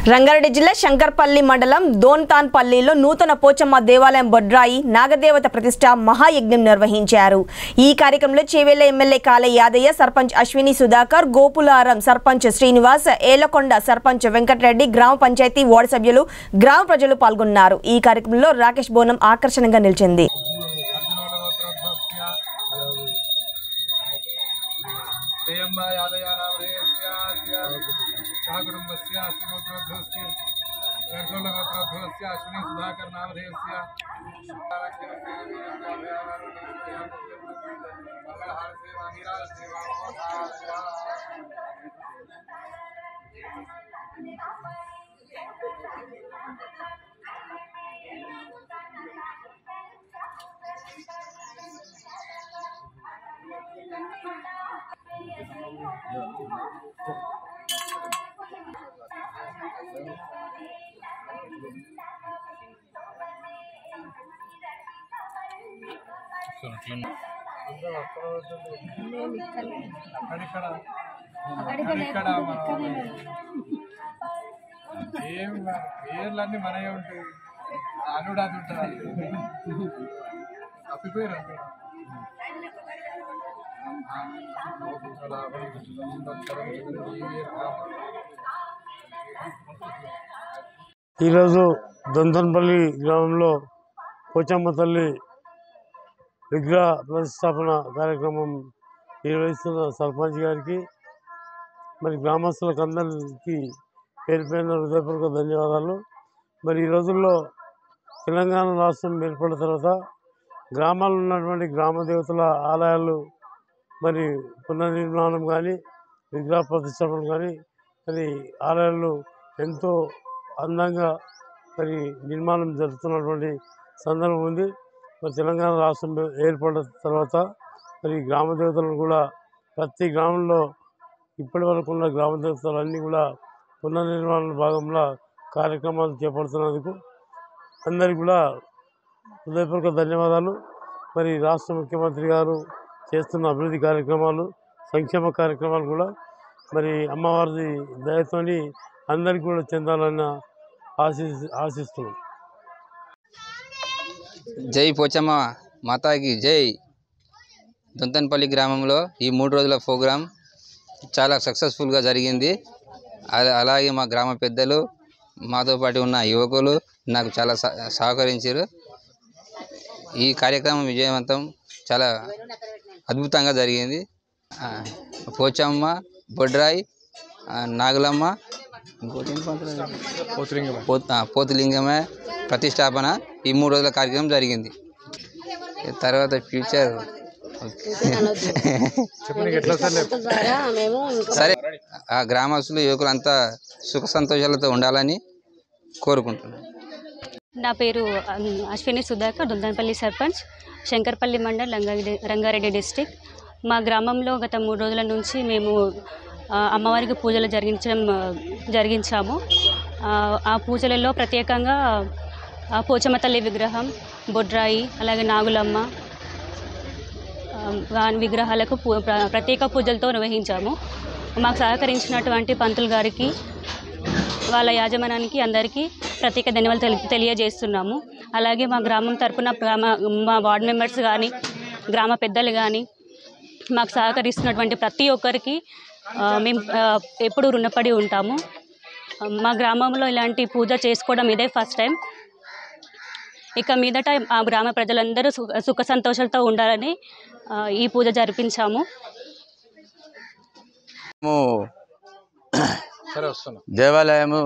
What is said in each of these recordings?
రంగారెడ్డి జిల్లా శంకర్పల్లి మండలం దోన్తాన్పల్లిలో నూతన పోచమ్మ దేవాలయం బొడ్రాయి నాగదేవత ప్రతిష్ట మహాయజ్ఞం నిర్వహించారు ఈ కార్యక్రమంలో చేవేళ్ల ఎమ్మెల్యే కాలే యాదయ్య సర్పంచ్ అశ్విని సుధాకర్ గోపులారం సర్పంచ్ శ్రీనివాస్ ఏలకొండ సర్పంచ్ వెంకటరెడ్డి గ్రామ పంచాయతీ వార్డు సభ్యులు గ్రామ ప్రజలు పాల్గొన్నారు ఈ కార్యక్రమంలో రాకేష్ బోనం ఆకర్షణగా నిలిచింది జయమ్మ యాదయానామధేయస్య సహకుటుంబస్య అశ్వగోత్రోద్భవస్య గర్భోళగోత్రోద్భవస్య అశ్విని సుధాకర్ నామధేయస్య మంగళహార సేవ నీరాజ సేవ అక్కడిక్కడ అక్కడిక్కడ మన ఏం పేర్లన్నీ మనయే ఉంటాయి అనుడు అది ఉంటుంది తప్పిపోయారు అనుకో ఈరోజు దొంతన్పల్లి గ్రామంలో పోచమ్మ తల్లి విగ్రహ ప్రతిష్టాపన కార్యక్రమం నిర్వహిస్తున్న సర్పంచ్ గారికి మరి గ్రామస్తులకు అందరికీ పేరు పేరున హృదయపూర్వక ధన్యవాదాలు మరి ఈ రోజుల్లో తెలంగాణ రాష్ట్రం ఏర్పడిన తర్వాత గ్రామాల్లో ఉన్నటువంటి గ్రామ దేవతల ఆలయాలు మరి పునర్నిర్మాణం కానీ విగ్రహ ప్రతిష్టాపన కానీ మరి ఆలయాలు ఎంతో అందంగా మరి నిర్మాణం జరుగుతున్నటువంటి సందర్భం ఉంది మరి తెలంగాణ రాష్ట్రం ఏర్పడిన తర్వాత మరి గ్రామ దేవతలను కూడా ప్రతి గ్రామంలో ఇప్పటి వరకు ఉన్న గ్రామ దేవతలు అన్నీ కూడా పునర్నిర్మాణ భాగంలో కార్యక్రమాలు చేపడుతున్నందుకు అందరికీ కూడా హృదయపూర్వక ధన్యవాదాలు మరి రాష్ట్ర ముఖ్యమంత్రి గారు చేస్తున్న అభివృద్ధి కార్యక్రమాలు సంక్షేమ కార్యక్రమాలు కూడా మరి అమ్మవారి దయతోని అందరికీ కూడా చెందాలని ఆశి ఆశిస్తున్నాం జై పోచమ్మ మాతాకి జై దొంతన్పల్లి గ్రామంలో ఈ మూడు రోజుల ప్రోగ్రాం చాలా సక్సెస్ఫుల్గా జరిగింది అలా- అలాగే మా గ్రామ పెద్దలు మాతో పాటు ఉన్న యువకులు నాకు చాలా సహ- సహకరించారు ఈ కార్యక్రమం విజయవంతం చాలా అద్భుతంగా జరిగింది ఆ, పోచమ్మ బొడ్రాయి ఆ, నాగులమ్మ ఇంకోటి ఏం పంతులు? పోత్- ఆ, పోతులింగమే ప్రతిష్టాపన ఈ మూడు రోజుల కార్యక్రమం జరిగింది తర్వాత ఫ్యూచర్ సరే ఆ గ్రామస్తులు యువకులంతా సుఖ సంతోషాలతో ఉండాలని కోరుకుంటున్నాను నా పేరు అమ్, అశ్విని సుధాకర్ దుందనపల్లి సర్పంచ్ శంకర్పల్లి మండల్ రంగారెడ్డి రంగారెడ్డి డిస్టిక్ మా గ్రామంలో గత మూడు రోజుల నుంచి మేము ఆ, అమ్మవారికి పూజలు జరిగించడం ఆ, జరిగించాము ఆ, ఆ పూజలలో ప్రత్యేకంగా ఆ, పోచమ్మ తల్లి విగ్రహం బొడ్రాయి అలాగే నాగులమ్మ ఆ, వాని విగ్రహాలకు పూ ప్ర- ప్రత్యేక పూజలతో నిర్వహించాము మాకు సహకరించినటువంటి పంతులు గారికి వాళ్ళ యాజమాన్యానికి అందరికీ ప్రత్యేక ధన్యవాదాలు తెలి తెలియజేస్తున్నాము అలాగే మా గ్రామం తరపున గ్రామ మా వార్డ్ మెంబర్స్ కానీ గ్రామ పెద్దలు కానీ మాకు సహకరిస్తున్నటువంటి ప్రతి ఒక్కరికి ఆ, మేము ఆ, ఎప్పుడూ రుణపడి ఉంటాము మా గ్రామంలో ఇలాంటి పూజ చేసుకోవడం ఇదే ఫస్ట్ టైం ఇక మీదట ఆ గ్రామ ప్రజలందరూ సుఖ సుఖ సంతోషాలతో ఉండాలని ఆ, ఈ పూజ జరిపించాము మేము సరే వస్తున్నా దేవాలయము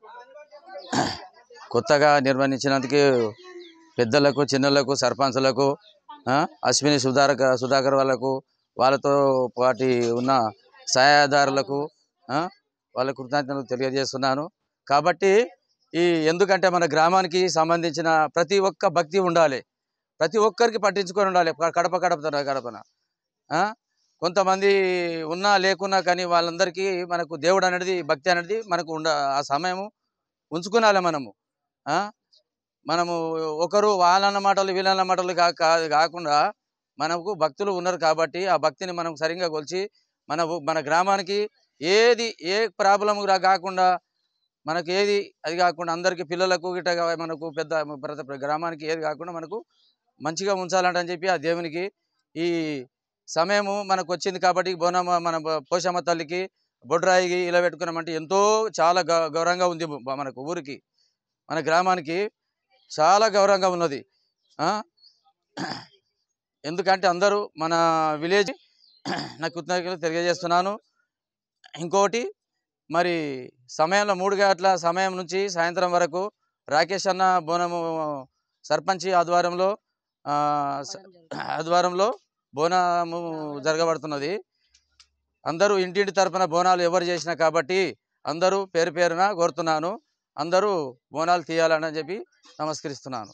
కొత్తగా నిర్వహించినందుకు పెద్దలకు చిన్నలకు సర్పంచులకు ఆ, అశ్విని సుధారక సుధాకర్ వాళ్ళకు వాళ్ళతో పాటి ఉన్న సహాయదారులకు ఆ, వాళ్ళ కృతజ్ఞతలు తెలియజేస్తున్నాను కాబట్టి ఈ ఎందుకంటే మన గ్రామానికి సంబంధించిన ప్రతి ఒక్క భక్తి ఉండాలి ప్రతి ఒక్కరికి పట్టించుకొని ఉండాలి కడప కడప గడపన ఆ? కొంతమంది ఉన్నా లేకున్నా కానీ వాళ్ళందరికీ మనకు దేవుడు అనేది భక్తి అనేది మనకు ఉండ ఆ సమయము ఉంచుకునాలి మనము ఆ? మనము ఒకరు వాళ్ళన్న మాటలు వీళ్ళన్న మాటలు కా కా- కాకుండా మనకు భక్తులు ఉన్నారు కాబట్టి ఆ భక్తిని మనం సరిగ్గా కొలిచి మన ఊ- మన గ్రామానికి ఏది ఏ ప్రాబ్లం కాకుండా మనకు ఏది అది కాకుండా అందరికీ పిల్లలకు గిట్ట మనకు పెద్ద ప్రతి గ్రామానికి ఏది కాకుండా మనకు మంచిగా ఉంచాలంటని చెప్పి ఆ దేవునికి ఈ సమయము మనకు వచ్చింది కాబట్టి బోనమ్మ మన బ- పోషమ్మ తల్లికి బొడ్రాయికి ఇలా పెట్టుకున్నామంటే ఎంతో చాలా గౌ- గౌరవంగా ఉంది బ- మనకు ఊరికి మన గ్రామానికి చాలా గౌరవంగా ఉన్నది ఆ? ఎందుకంటే అందరూ మన విలేజ్ నాకు కృతజ్ఞతలు తెలియజేస్తున్నాను ఇంకోటి మరి సమయంలో మూడు గంటల సమయం నుంచి సాయంత్రం వరకు రాకేష్ అన్న బోనము సర్పంచి ఆధ్వర్యంలో ఆ, స- ఆధ్వర్యంలో బోనము జరగబడుతున్నది అందరూ ఇంటింటి తరపున బోనాలు ఎవరు చేసినా కాబట్టి అందరూ పేరు పేరున కోరుతున్నాను అందరూ బోనాలు తీయాలని చెప్పి నమస్కరిస్తున్నాను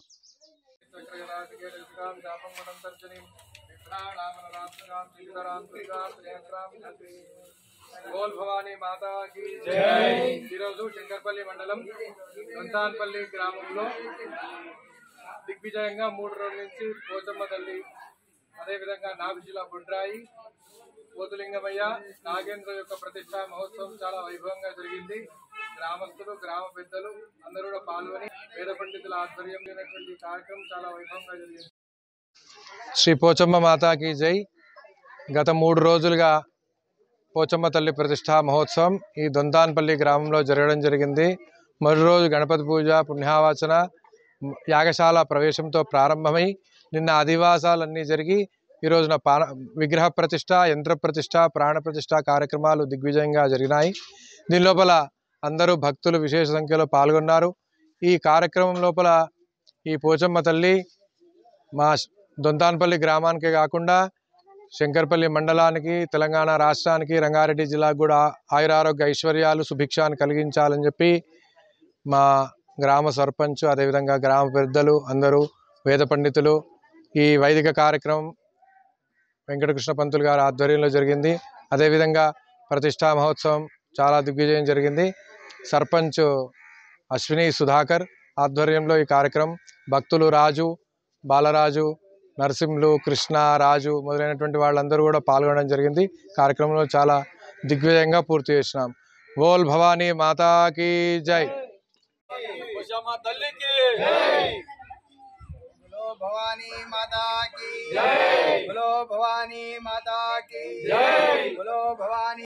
గోల్ భవానీ మాతాకి ఈరోజు శంకర్పల్లి మండలం గంతాన్పల్లి గ్రామంలో దిగ్విజయంగా మూడు రోజుల నుంచి పోచమ్మ తల్లి అదేవిధంగా నాభిజిల బుడ్రాయి పోతులింగమయ్య నాగేంద్ర యొక్క ప్రతిష్టా మహోత్సవం చాలా వైభవంగా జరిగింది గ్రామస్తులు గ్రామ పెద్దలు అందరూ కూడా పాల్గొని వేద పండితుల ఆధ్వర్యంలో అయినటువంటి కార్యక్రమం చాలా వైభవంగా జరిగింది శ్రీ పోచమ్మ మాతాకి జై గత మూడు రోజులుగా పోచమ్మ తల్లి ప్రతిష్టా మహోత్సవం ఈ దొంతాన్పల్లి గ్రామంలో జరగడం జరిగింది మరో రోజు గణపతి పూజ పుణ్యావాచన మ్, యాగశాల ప్రవేశంతో ప్రారంభమై నిన్న అధివాసాలన్నీ జరిగి ఈ రోజున పాన విగ్రహ ప్రతిష్ట యంత్ర ప్రతిష్ట ప్రాణ ప్రతిష్ట కార్యక్రమాలు దిగ్విజయంగా జరిగినాయి దీని లోపల అందరూ భక్తులు విశేష సంఖ్యలో పాల్గొన్నారు ఈ కార్యక్రమం లోపల ఈ పోచమ్మ తల్లి మా దొంతాన్పల్లి గ్రామానికే కాకుండా శంకర్పల్లి మండలానికి తెలంగాణ రాష్ట్రానికి రంగారెడ్డి జిల్లాకు కూడా ఆయురారోగ్య ఐశ్వర్యాలు సుభిక్షాన్ని కలిగించాలని చెప్పి మా గ్రామ సర్పంచ్ అదేవిధంగా గ్రామ పెద్దలు అందరూ వేద పండితులు ఈ వైదిక కార్యక్రమం వెంకటకృష్ణ పంతులు గారి ఆధ్వర్యంలో జరిగింది అదేవిధంగా ప్రతిష్టా మహోత్సవం చాలా దిగ్విజయం జరిగింది సర్పంచ్ అశ్విని సుధాకర్ ఆధ్వర్యంలో ఈ కార్యక్రమం భక్తులు రాజు బాలరాజు నరసింహులు కృష్ణ రాజు మొదలైనటువంటి వాళ్ళందరూ కూడా పాల్గొనడం జరిగింది కార్యక్రమంలో చాలా దిగ్విజయంగా పూర్తి చేసినాం బోల్ భవానీ మాతాకి జై बोलो भवानी माता की बोलो भवानी माता की बोलो भवानी